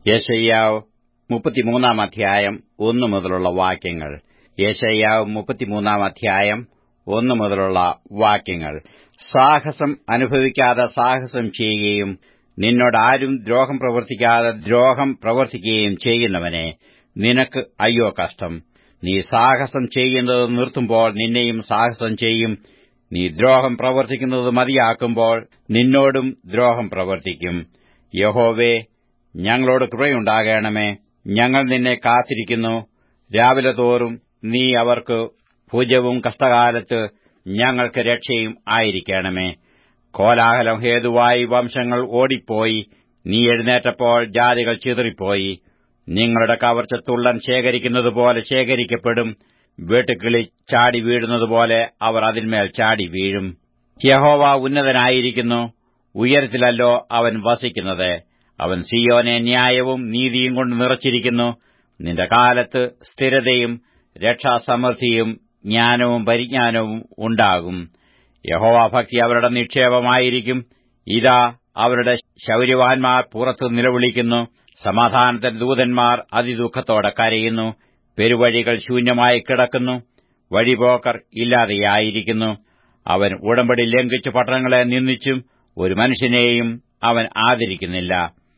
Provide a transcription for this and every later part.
യേശയ്യാവ് മുപ്പത്തിമൂന്നാം അധ്യായം ഒന്നു മുതലുള്ള വാക്യങ്ങൾ യേശയ്യാവ് മുപ്പത്തിമൂന്നാം അധ്യായം ഒന്നു മുതലുള്ള വാക്യങ്ങൾ സാഹസം അനുഭവിക്കാതെ സാഹസം ചെയ്യുകയും നിന്നോടാരും ദ്രോഹം പ്രവർത്തിക്കാതെ ദ്രോഹം പ്രവർത്തിക്കുകയും ചെയ്യുന്നവനെ നിനക്ക് അയ്യോ കഷ്ടം നീ സാഹസം ചെയ്യുന്നത് നിർത്തുമ്പോൾ നിന്നെയും സാഹസം ചെയ്യും നീ ദ്രോഹം പ്രവർത്തിക്കുന്നത് മതിയാക്കുമ്പോൾ നിന്നോടും ദ്രോഹം പ്രവർത്തിക്കും യഹോവേ ഞങ്ങളോട് കൃപയുണ്ടാകണമേ ഞങ്ങൾ നിന്നെ കാത്തിരിക്കുന്നു രാവിലെ തോറും നീ അവർക്ക് ഭുജവും കഷ്ടകാലത്ത് ഞങ്ങൾക്ക് രക്ഷയും ആയിരിക്കണമേ കോലാഹലം ഹേതുവായി വംശങ്ങൾ ഓടിപ്പോയി നീ എഴുന്നേറ്റപ്പോൾ ജാതികൾ ചിതറിപ്പോയി നിങ്ങളുടെ കവർച്ച തുള്ളൻ ശേഖരിക്കുന്നതുപോലെ ശേഖരിക്കപ്പെടും വെട്ടുക്കിളി ചാടി വീഴുന്നതുപോലെ അവർ അതിന്മേൽ ചാടി വീഴും യഹോവ ഉന്നതനായിരിക്കുന്നു ഉയരത്തിലല്ലോ അവൻ വസിക്കുന്നത് അവൻ സിയോനെ ന്യായവും നീതിയും കൊണ്ട് നിറച്ചിരിക്കുന്നു നിന്റെ കാലത്ത് സ്ഥിരതയും രക്ഷാസമൃദ്ധിയും ജ്ഞാനവും പരിജ്ഞാനവും ഉണ്ടാകും യഹോവാഭക്തി അവരുടെ നിക്ഷേപമായിരിക്കും ഇതാ അവരുടെ ശൗര്യവാന്മാർ പുറത്ത് നിലവിളിക്കുന്നു സമാധാനത്തിന്റെ ദൂതന്മാർ അതിദുഃഖത്തോടെ കരയുന്നു പെരുവഴികൾ ശൂന്യമായി കിടക്കുന്നു വഴിപോക്കർ ഇല്ലാതെയായിരിക്കുന്നു അവൻ ഉടമ്പടി ലംഘിച്ചു പട്ടണങ്ങളെ നിന്ദിച്ചും ഒരു മനുഷ്യനെയും അവൻ ആദരിക്കുന്നില്ല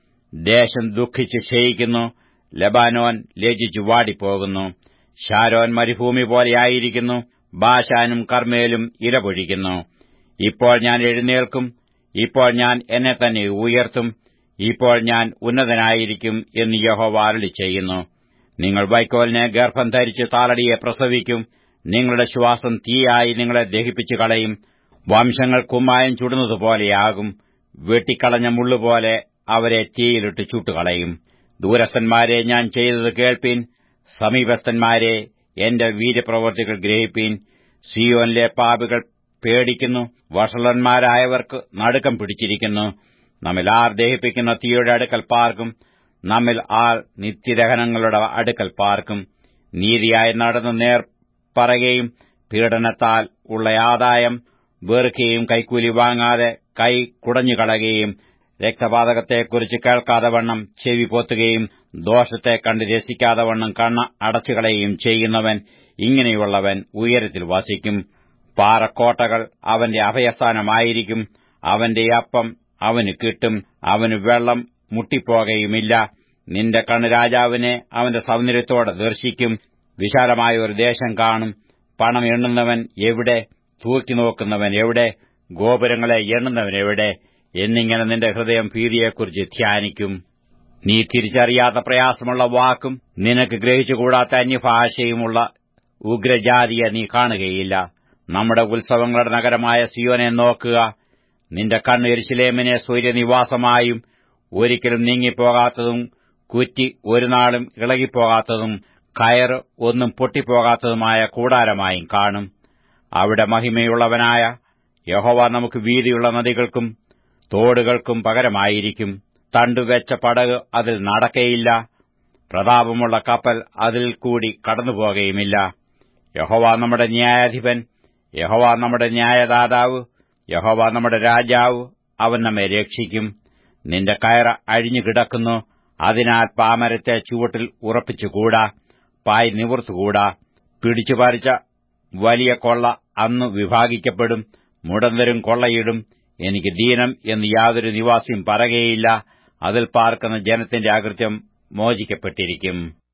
ദേശം ദുഃഖിച്ച് ക്ഷയിക്കുന്നു ലബാനോൻ ലജിച്ചു വാടിപ്പോകുന്നു ഷാരോൻ മരുഭൂമി പോലെയായിരിക്കുന്നു ബാഷാനും കർമ്മേലും ഇലപൊഴിക്കുന്നു ഇപ്പോൾ ഞാൻ എഴുന്നേൽക്കും ഇപ്പോൾ ഞാൻ എന്നെ തന്നെ ഉയർത്തും ഇപ്പോൾ ഞാൻ ഉന്നതനായിരിക്കും എന്ന് യഹോവ അരുളി ചെയ്യുന്നു നിങ്ങൾ വൈക്കോലിനെ ഗർഭം ധരിച്ച് താളടിയെ പ്രസവിക്കും നിങ്ങളുടെ ശ്വാസം തീയായി നിങ്ങളെ ദഹിപ്പിച്ചു കളയും വംശങ്ങൾ കുമ്മായം ചുടുന്നതുപോലെയാകും വെട്ടിക്കളഞ്ഞ മുള്ളുപോലെ അവരെ തീയിലിട്ട് ചുട്ടുകളയും ദൂരസ്ഥന്മാരെ ഞാൻ ചെയ്തത് കേൾപ്പീൻ സമീപസ്ഥന്മാരെ എന്റെ വീര്യപ്രവർത്തികൾ ഗ്രഹിപ്പീൻ സിയോനിലെ പാപികൾ പേടിക്കുന്നു വഷളന്മാരായവർക്ക് നടുക്കം പിടിച്ചിരിക്കുന്നു നമ്മിൽ ആർ ദഹിപ്പിക്കുന്ന തീയുടെ അടുക്കൽ പാർക്കും നമ്മിൽ ആർ നിത്യദഹനങ്ങളുടെ അടുക്കൽ പാർക്കും നീതിയായി നടന്ന് നേർ പറയുകയും പീഡനത്താൽ ഉള്ള ആദായം വെറുക്കുകയും കൈക്കൂലി വാങ്ങാതെ കൈ കുടഞ്ഞുകളയുകയും രക്തപാതകത്തെക്കുറിച്ച് കേൾക്കാതെ വണ്ണം ചെവി പൊത്തുകയും ദോഷത്തെ കണ്ട് രസിക്കാതെ വണ്ണം കണ്ണ അടച്ചുകളയുകയും ചെയ്യുന്നവൻ ഇങ്ങനെയുള്ളവൻ ഉയരത്തിൽ വസിക്കും പാറക്കോട്ടകൾ അവന്റെ അഭയസ്ഥാനമായിരിക്കും അവന്റെ അപ്പം അവന് കിട്ടും അവന് വെള്ളം മുട്ടിപ്പോകയുമില്ല നിന്റെ കണ്ണ് രാജാവിനെ അവന്റെ സൗന്ദര്യത്തോടെ ദർശിക്കും വിശാലമായ ഒരു ദേശം കാണും പണം എണ്ണുന്നവൻ എവിടെ തൂക്കി നോക്കുന്നവൻ എവിടെ ഗോപുരങ്ങളെ എണ്ണുന്നവൻ എവിടെ എന്നിങ്ങനെ നിന്റെ ഹൃദയം ഭീതിയെക്കുറിച്ച് ധ്യാനിക്കും നീ തിരിച്ചറിയാത്ത പ്രയാസമുള്ള വാക്കും നിനക്ക് ഗ്രഹിച്ചുകൂടാത്ത അന്യഭാഷയുമുള്ള ഉഗ്രജാതിയെ നീ കാണുകയില്ല നമ്മുടെ ഉത്സവങ്ങളുടെ നഗരമായ സിയോനെ നോക്കുക നിന്റെ കണ്ണ് എരിശിലേമിനെ സൂര്യനിവാസമായും ഒരിക്കലും നീങ്ങിപ്പോകാത്തതും കുറ്റി ഒരു നാളും ഇളകിപ്പോകാത്തതും കയറ് ഒന്നും പൊട്ടിപ്പോകാത്തതുമായ കൂടാരമായും കാണും അവിടെ മഹിമയുള്ളവനായ യഹോവ നമുക്ക് വീതിയുള്ള നദികൾക്കും തോടുകൾക്കും പകരമായിരിക്കും തണ്ടുവെച്ച പടക് അതിൽ നടക്കയില്ല പ്രതാപമുള്ള കപ്പൽ അതിൽ കൂടി കടന്നുപോകുകയുമില്ല യഹോവ നമ്മുടെ ന്യായാധിപൻ യഹോവ നമ്മുടെ ന്യായദാതാവ് യഹോവ നമ്മുടെ രാജാവ് അവൻ നമ്മെ രക്ഷിക്കും നിന്റെ കയറ അഴിഞ്ഞു കിടക്കുന്നു അതിനാൽ പാമരത്തെ ചുവട്ടിൽ ഉറപ്പിച്ചുകൂടാ പായ് നിവർത്തുകൂടാ പിടിച്ചു പറിച്ച വലിയ കൊള്ള അന്ന് വിഭാഗിക്കപ്പെടും മുടന്തരും കൊള്ളയിടും എനിക്ക് ദീനം എന്ന് യാതൊരു നിവാസിയും പറകയില്ല അതിൽ പാർക്കുന്ന ജനത്തിന്റെ അകൃത്യം മോചിക്കപ്പെട്ടിരിക്കും